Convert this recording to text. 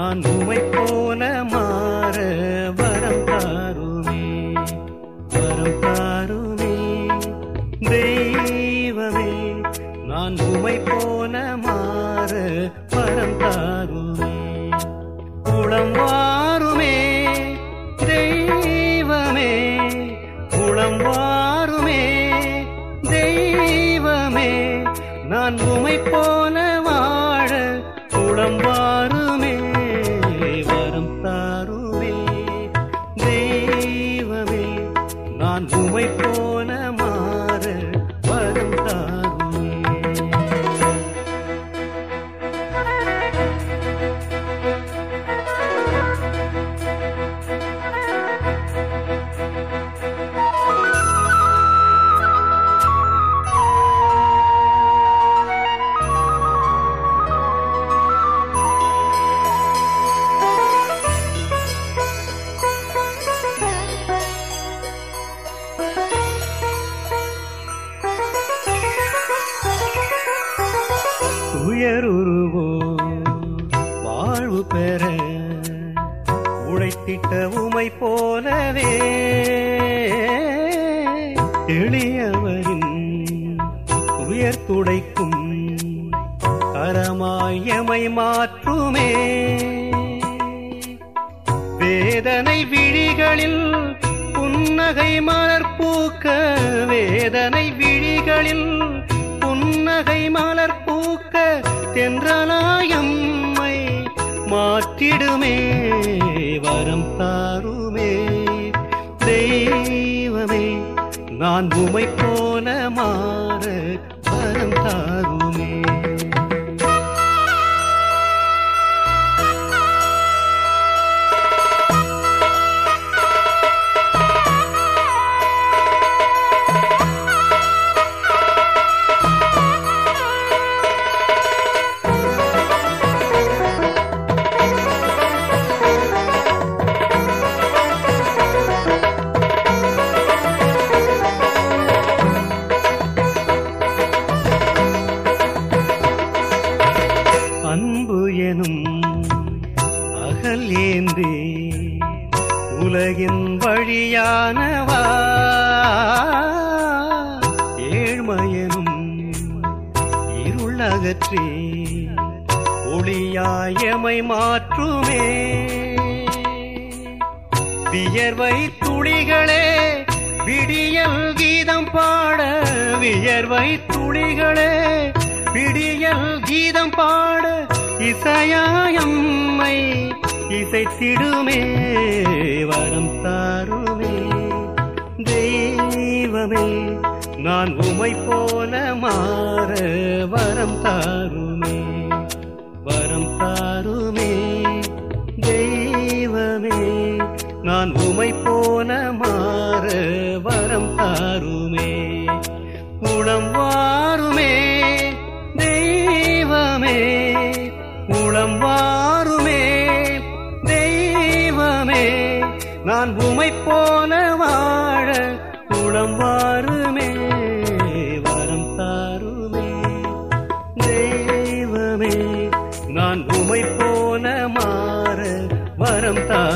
நான் உமை போல மாற வரம் தாருமே வரம் தாருமே தெய்வமே நான் உமை போல மாற வரம் தாருமே குளம் வாருமே தெய்வமே குளம் வாருமே தெய்வமே நான் உமை போல வாழ குளம் வாருமே வரம் தாருமே தெய்வமே நான் உமை போல மாற வரம் தாருமே துயருருவோ வாழ்வு பெற உழைத்திட்ட உமை போலவே எளியவரின் உயர் துடைக்கும் கரமாயமை மாற்றுமே வேதனை விழிகளில் புன்னகை மலர் பூக்க வேதனை விழிகளில் புன்னகை மலர் பூக்க தென்றலாயம்மை மாற்றிடுமே வரம் தாருமே தெய்வமே நான் உமை போல மாற வரம் தாருமே அன்பு எனும் அகல் ஏந்தி உலகின் வழியானவா ஏழ்மையனும் இருள் அகற்றி ஒளியாயமை மாற்றுமே வியர்வை துளிகளே விடியல் கீதம் பாட வியர்வை துளிகளே விடியல் கீதம் பாட இசையாயம்மை இசைத்திடுமே வரம் தாருமே தெய்வமே நான் உமை போல மாற வரம் தாருமே வரம் தாருமே தெய்வமே நான் உமை போல மாற வரம் தாருமே குளம் வாருமே தெய்வமே குளம் வாருமே தெய்வமே நான் உமை போல வாழ குளம் வாருமே வரம் தாருமே தெய்வமே நான் உமை போல மாற வரம் தாருமே